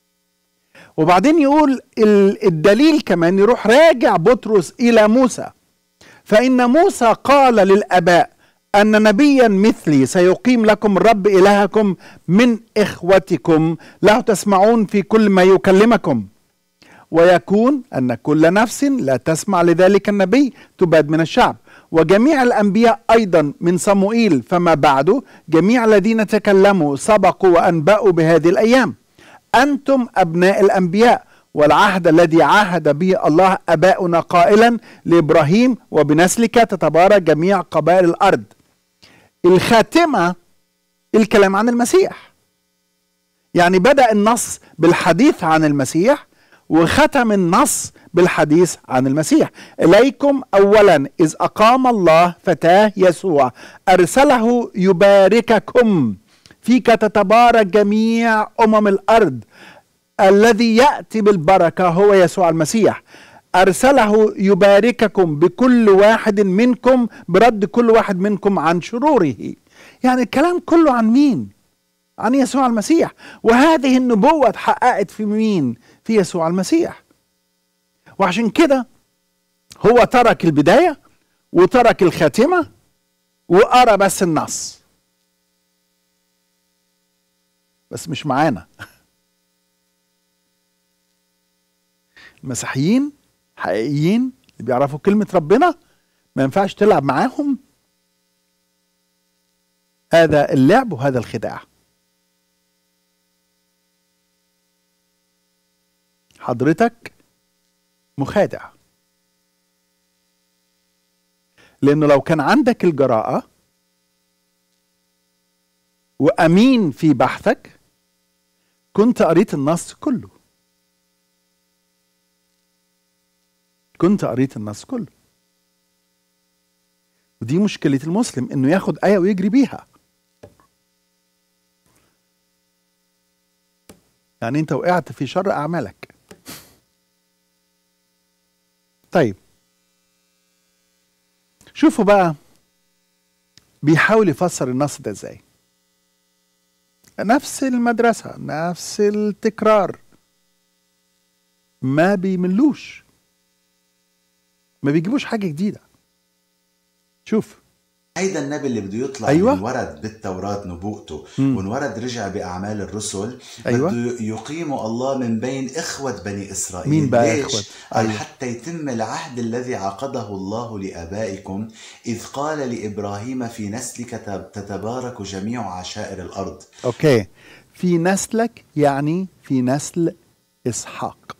وبعدين يقول الدليل كمان يروح راجع بطرس إلى موسى فإن موسى قال للآباء أن نبيا مثلي سيقيم لكم الرب إلهكم من إخوتكم له تسمعون في كل ما يكلمكم ويكون أن كل نفس لا تسمع لذلك النبي تباد من الشعب وجميع الأنبياء أيضا من صموئيل فما بعده جميع الذين تكلموا سبقوا وأنبأوا بهذه الأيام أنتم أبناء الأنبياء والعهد الذي عاهد به الله أباؤنا قائلا لإبراهيم وبنسلك تتبارك جميع قبائل الأرض الخاتمة الكلام عن المسيح يعني بدأ النص بالحديث عن المسيح وختم النص بالحديث عن المسيح إليكم أولا إذ أقام الله فتاه يسوع أرسله يبارككم فيك تتبارك جميع أمم الأرض الذي يأتي بالبركة هو يسوع المسيح أرسله يبارككم بكل واحد منكم برد كل واحد منكم عن شروره يعني الكلام كله عن مين عن يسوع المسيح وهذه النبوة اتحققت في مين في يسوع المسيح وعشان كده هو ترك البداية وترك الخاتمة وقرا بس النص بس مش معانا المسيحيين حقيقيين اللي بيعرفوا كلمة ربنا ما ينفعش تلعب معاهم هذا اللعب وهذا الخداع حضرتك مخادع لانه لو كان عندك الجراءه وامين في بحثك كنت قريت النص كله كنت قريت النص كله ودي مشكله المسلم انه ياخد ايه ويجري بيها يعني انت وقعت في شر اعمالك طيب شوفوا بقى بيحاول يفسر النص ده ازاي نفس المدرسة نفس التكرار ما بيملوش ما بيجيبوش حاجة جديدة شوف هيدا النبي اللي بده يطلع أيوة. من ورد بالتوراة نبوءته مم. ونورد رجع بأعمال الرسل أيوة. بده يقيم الله من بين إخوة بني إسرائيل مين بقى ليش؟ إخوة؟ قال أيوة. حتى يتم العهد الذي عقده الله لآبائكم إذ قال لإبراهيم في نسلك تب- تتبارك جميع عشائر الأرض اوكي في نسلك يعني في نسل اسحاق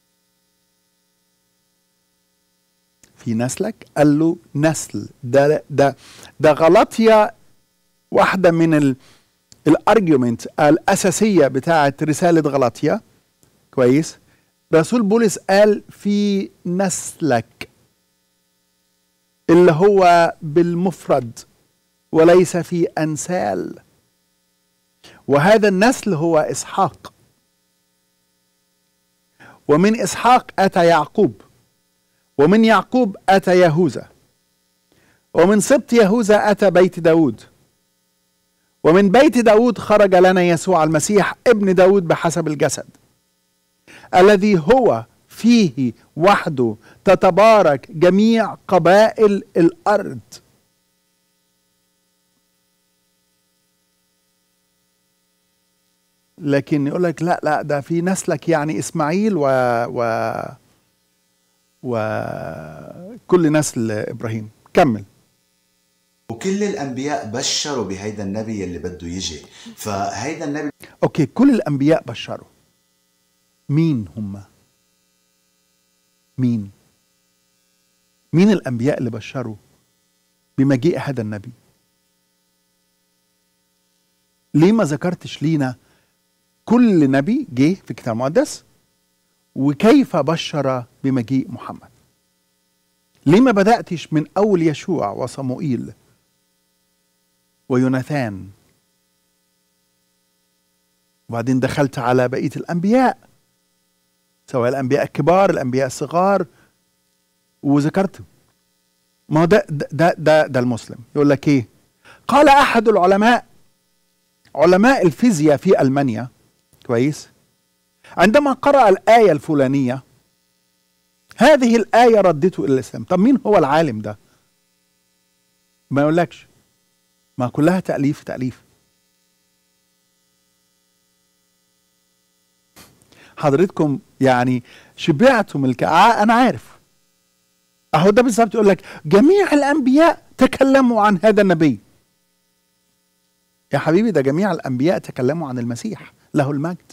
في نسلك قال له نسل ده ده ده غلطيا واحده من ال الارجيومنت الاساسيه بتاعه رساله غلطيا كويس رسول بولس قال في نسلك اللي هو بالمفرد وليس في انسال وهذا النسل هو اسحاق ومن اسحاق اتى يعقوب ومن يعقوب اتى يهوذا ومن سبط يهوذا اتى بيت داود ومن بيت داود خرج لنا يسوع المسيح ابن داود بحسب الجسد الذي هو فيه وحده تتبارك جميع قبائل الارض لكن يقول لك لا لا ده في نسلك يعني اسماعيل و و وكل نسل ابراهيم كمل وكل الانبياء بشروا بهيدا النبي اللي بده يجي فهيدا النبي اوكي كل الانبياء بشروا مين هم مين مين الانبياء اللي بشروا بمجيء هذا النبي ليه ما ذكرتش لينا كل نبي جه في الكتاب المقدس وكيف بشر بمجيء محمد ليه ما بدأتش من أول يشوع وصموئيل ويوناثان وبعدين دخلت على بقية الأنبياء سواء الأنبياء الكبار الأنبياء الصغار وذكرت ما هو ده ده ده, ده, ده المسلم يقول لك إيه قال أحد العلماء علماء الفيزياء في ألمانيا كويس عندما قرأ الآية الفلانية هذه الآية ردته إلى الإسلام طب مين هو العالم ده ما يقولكش ما كلها تأليف تأليف حضرتكم يعني شبعتم الكعاء أنا عارف أهو ده بالظبط يقول لك جميع الأنبياء تكلموا عن هذا النبي يا حبيبي ده جميع الأنبياء تكلموا عن المسيح له المجد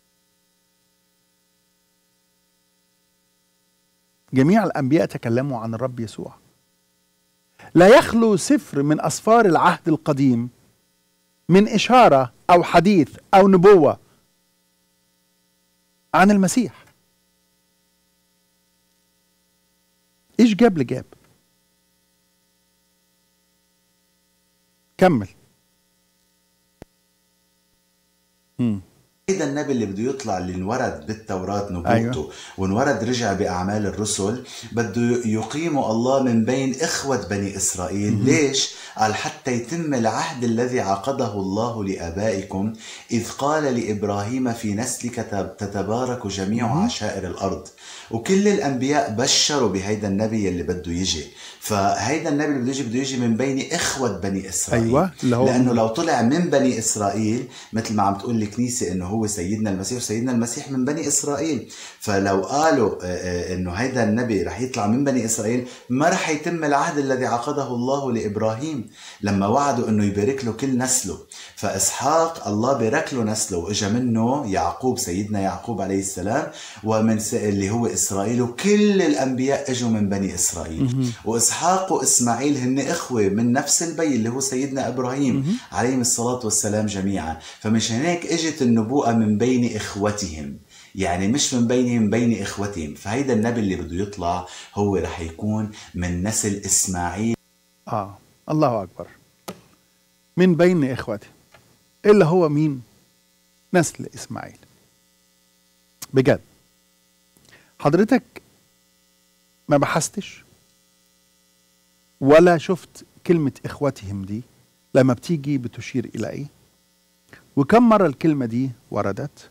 جميع الأنبياء تكلموا عن الرب يسوع لا يخلو سفر من أسفار العهد القديم من إشارة أو حديث أو نبوة عن المسيح إيش جاب لجاب كمل مم. هيدا النبي اللي بده يطلع اللي انورد بالتوراة نبوته أيوة. أيوة. وانورد رجع بأعمال الرسل بده يقيم الله من بين إخوة بني إسرائيل مهم. ليش؟ قال حتى يتم العهد الذي عقده الله لآبائكم إذ قال لإبراهيم في نسلك تب- تتبارك جميع مهم. عشائر الأرض وكل الأنبياء بشروا بهيدا النبي اللي بده يجي فهيدا النبي اللي بده يجي بده يجي من بين إخوة بني إسرائيل أيوة اللي هو لانه لو طلع من بني اسرائيل مثل ما عم تقول الكنيسه انه هو سيدنا المسيح وسيدنا المسيح من بني اسرائيل فلو قالوا آه، آه، انه هيدا النبي رح يطلع من بني اسرائيل ما رح يتم العهد الذي عقده الله لابراهيم لما وعدوا انه يبارك له كل نسله فاسحاق الله بارك له نسله واجا منه يعقوب سيدنا يعقوب عليه السلام ومن س- اللي هو اسرائيل وكل الانبياء اجوا من بني اسرائيل مهم. واسحاق واسماعيل هن اخوه من نفس البي اللي هو سيدنا ابراهيم مهم. عليهم الصلاه والسلام جميعا فمش هناك اجت النبوءه من بين اخوتهم يعني مش من بينهم بين اخوتهم فهيدا النبي اللي بده يطلع هو رح يكون من نسل اسماعيل آه الله أكبر من بين إخوتي إلا هو مين نسل إسماعيل بجد حضرتك ما بحثتش ولا شفت كلمة إخوتهم دي لما بتيجي بتشير إلى إيه وكم مرة الكلمة دي وردت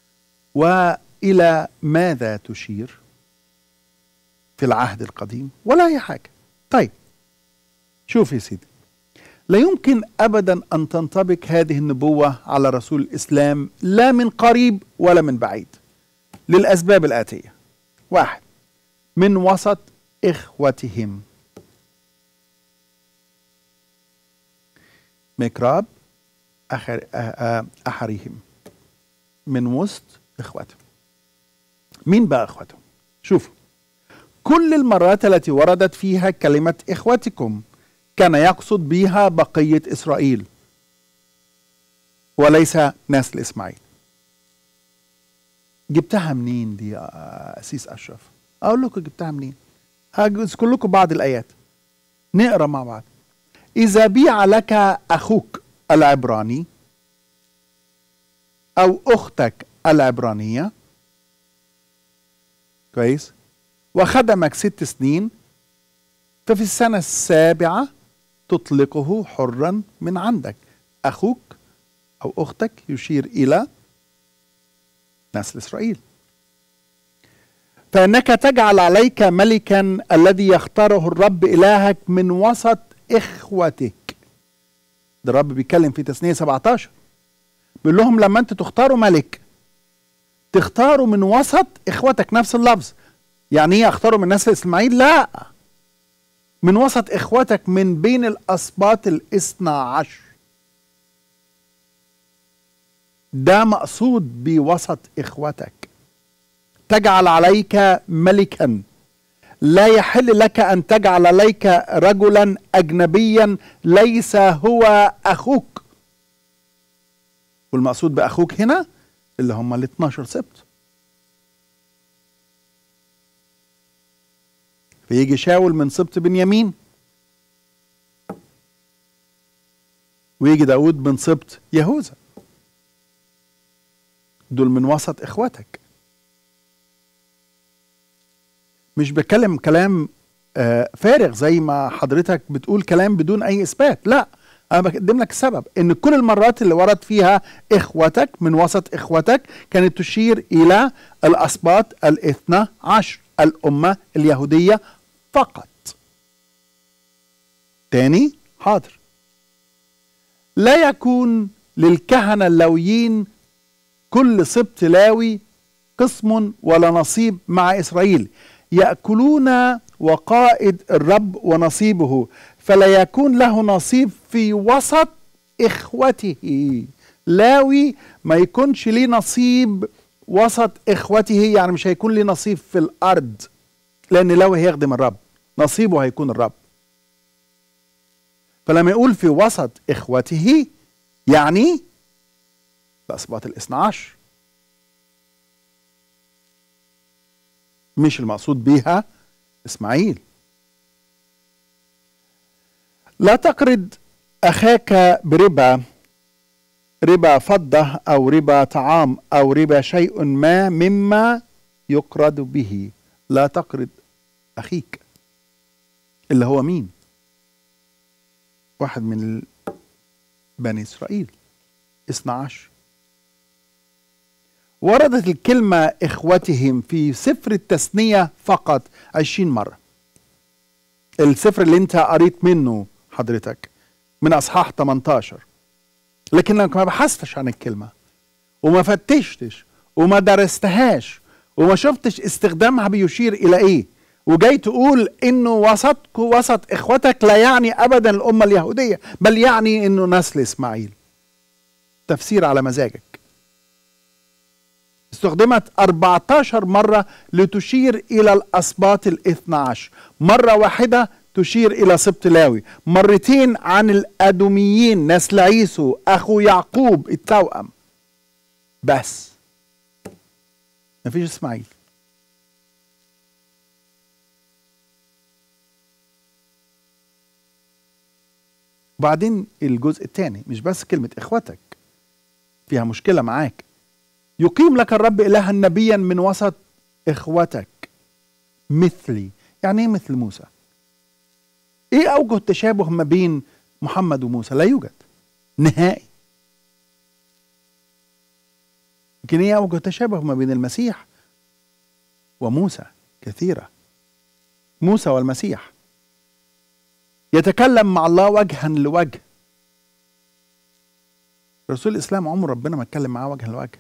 وإلى ماذا تشير في العهد القديم ولا أي حاجة طيب شوف يا سيدي لا يمكن ابدا ان تنطبق هذه النبوه على رسول الاسلام لا من قريب ولا من بعيد للاسباب الاتيه واحد من وسط اخوتهم ميكراب أخر أ- أ- احريهم من وسط اخوتهم مين بقى اخوتهم شوفوا كل المرات التي وردت فيها كلمة إخوتكم كان يقصد بها بقية إسرائيل وليس نسل إسماعيل جبتها منين دي يا أسيس أشرف أقول لكم جبتها منين هذكر لكم بعض الآيات نقرأ مع بعض إذا بيع لك أخوك العبراني أو أختك العبرانية كويس وخدمك ست سنين ففي السنة السابعة تطلقه حرا من عندك أخوك أو أختك يشير إلى نسل إسرائيل فإنك تجعل عليك ملكا الذي يختاره الرب إلهك من وسط إخوتك ده الرب بيتكلم في تثنية 17 بيقول لهم لما أنت تختاروا ملك تختاروا من وسط إخوتك نفس اللفظ يعني ايه اختاروا من نسل اسماعيل لا من وسط إخوتك من بين الأسباط الاثنى عشر ده مقصود بوسط إخوتك تجعل عليك ملكا لا يحل لك أن تجعل عليك رجلا أجنبيا ليس هو أخوك والمقصود بأخوك هنا اللي هم ال 12 سبت فيجي شاول من سبط بنيامين ويجي داود من سبط يهوذا دول من وسط اخواتك مش بتكلم كلام آه فارغ زي ما حضرتك بتقول كلام بدون اي اثبات لا انا بقدم لك السبب ان كل المرات اللي ورد فيها اخوتك من وسط اخوتك كانت تشير الى الاسباط الاثنى عشر الامه اليهوديه فقط تاني حاضر لا يكون للكهنه اللويين كل سبط لاوي قسم ولا نصيب مع اسرائيل ياكلون وقائد الرب ونصيبه فلا يكون له نصيب في وسط اخوته لاوي ما يكونش ليه نصيب وسط اخوته يعني مش هيكون ليه نصيب في الارض لان لاوي هيخدم الرب نصيبه هيكون الرب فلما يقول في وسط اخوته يعني الاسباط الاثنى عشر مش المقصود بيها اسماعيل لا تقرض اخاك بربا ربا فضه او ربا طعام او ربا شيء ما مما يقرض به لا تقرض اخيك اللي هو مين واحد من بني اسرائيل اثنى عشر وردت الكلمة إخوتهم في سفر التثنية فقط عشرين مرة السفر اللي انت قريت منه حضرتك من أصحاح 18 لكنك ما بحثتش عن الكلمة وما فتشتش وما درستهاش وما شفتش استخدامها بيشير إلى إيه وجاي تقول انه وسطك وسط اخوتك لا يعني ابدا الامه اليهوديه بل يعني انه نسل اسماعيل تفسير على مزاجك استخدمت 14 مرة لتشير إلى الأسباط الاثنى عشر مرة واحدة تشير إلى سبط لاوي مرتين عن الأدوميين نسل عيسو أخو يعقوب التوأم بس مفيش إسماعيل وبعدين الجزء الثاني مش بس كلمة إخوتك فيها مشكلة معاك يقيم لك الرب إلها نبيا من وسط إخوتك مثلي يعني إيه مثل موسى إيه أوجه التشابه ما بين محمد وموسى لا يوجد نهائي لكن إيه أوجه التشابه ما بين المسيح وموسى كثيرة موسى والمسيح يتكلم مع الله وجها لوجه رسول الإسلام عمر ربنا ما اتكلم معاه وجها لوجه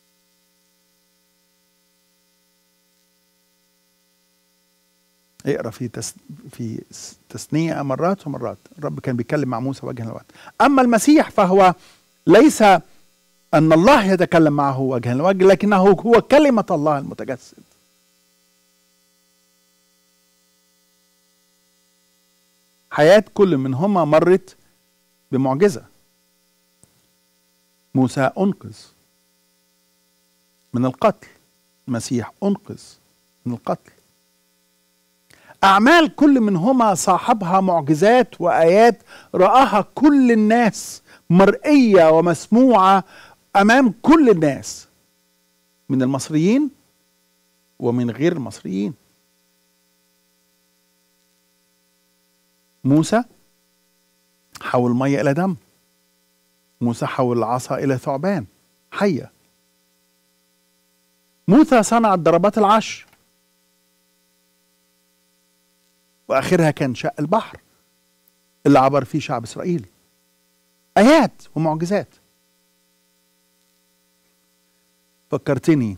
اقرا في تس في تثنيه مرات ومرات الرب كان بيتكلم مع موسى وجها لوجه اما المسيح فهو ليس ان الله يتكلم معه وجها لوجه لكنه هو كلمه الله المتجسد حياه كل منهما مرت بمعجزه موسى انقذ من القتل المسيح انقذ من القتل أعمال كل منهما صاحبها معجزات وآيات رآها كل الناس مرئية ومسموعة أمام كل الناس من المصريين ومن غير المصريين موسى حول مية إلى دم موسى حول العصا إلى ثعبان حية موسى صنع الضربات العشر واخرها كان شق البحر اللي عبر فيه شعب اسرائيل ايات ومعجزات فكرتني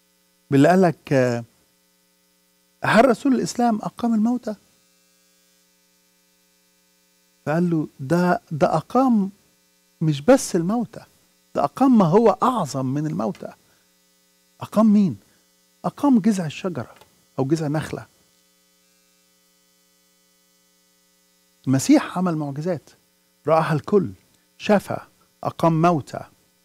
باللي قال لك هل رسول الاسلام اقام الموتى فقال له ده ده أقام مش بس الموتى ده أقام ما هو أعظم من الموتى أقام مين؟ أقام جذع الشجرة أو جذع نخلة المسيح عمل معجزات رآها الكل شفى أقام موتى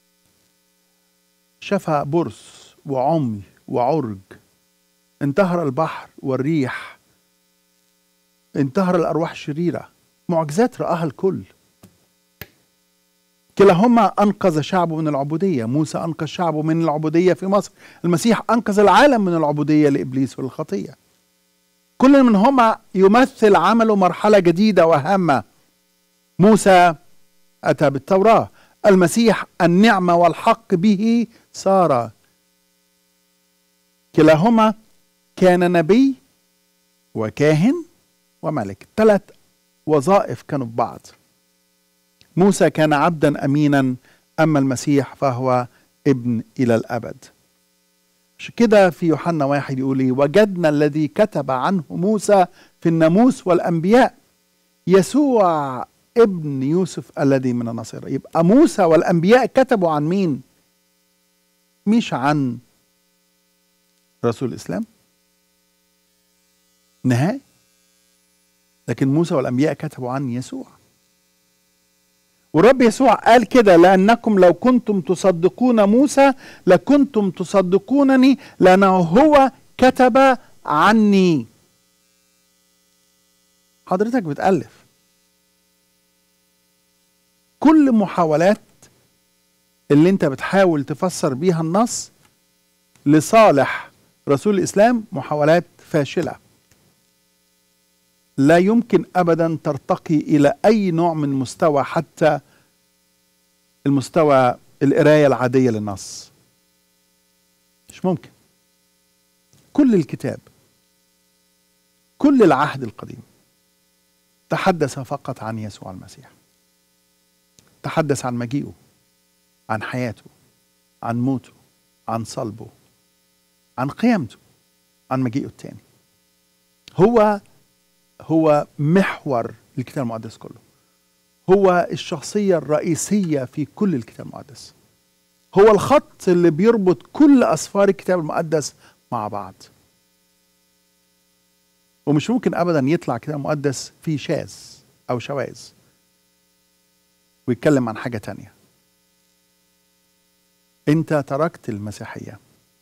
شفى برص وعمي وعرج انتهر البحر والريح انتهر الأرواح الشريرة معجزات رآها الكل كلاهما أنقذ شعبه من العبودية موسى أنقذ شعبه من العبودية في مصر المسيح أنقذ العالم من العبودية لإبليس والخطية كل منهما يمثل عمله مرحلة جديدة وهامة موسى أتى بالتوراة المسيح النعمة والحق به صار كلاهما كان نبي وكاهن وملك ثلاث وظائف كانوا في بعض موسى كان عبدا امينا اما المسيح فهو ابن الى الابد عشان كده في يوحنا واحد يقول ايه وجدنا الذي كتب عنه موسى في الناموس والانبياء يسوع ابن يوسف الذي من النصيرة يبقى موسى والانبياء كتبوا عن مين مش عن رسول الاسلام نهائي لكن موسى والانبياء كتبوا عن يسوع والرب يسوع قال كده لانكم لو كنتم تصدقون موسى لكنتم تصدقونني لانه هو كتب عني حضرتك بتالف كل محاولات اللي انت بتحاول تفسر بيها النص لصالح رسول الاسلام محاولات فاشله لا يمكن ابدا ترتقي الى اي نوع من مستوى حتى المستوى القرايه العاديه للنص مش ممكن كل الكتاب كل العهد القديم تحدث فقط عن يسوع المسيح تحدث عن مجيئه عن حياته عن موته عن صلبه عن قيامته عن مجيئه الثاني هو هو محور الكتاب المقدس كله هو الشخصية الرئيسية في كل الكتاب المقدس هو الخط اللي بيربط كل أسفار الكتاب المقدس مع بعض ومش ممكن أبدا يطلع الكتاب المقدس فيه شاذ أو شواذ ويتكلم عن حاجة تانية أنت تركت المسيحية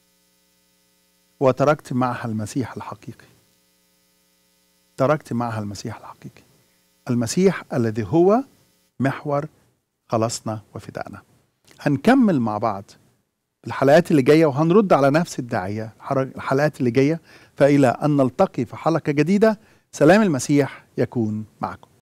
وتركت معها المسيح الحقيقي تركت معها المسيح الحقيقي المسيح الذي هو محور خلاصنا وفدائنا هنكمل مع بعض الحلقات اللي جاية وهنرد على نفس الداعية الحلقات اللي جاية فإلى أن نلتقي في حلقة جديدة سلام المسيح يكون معكم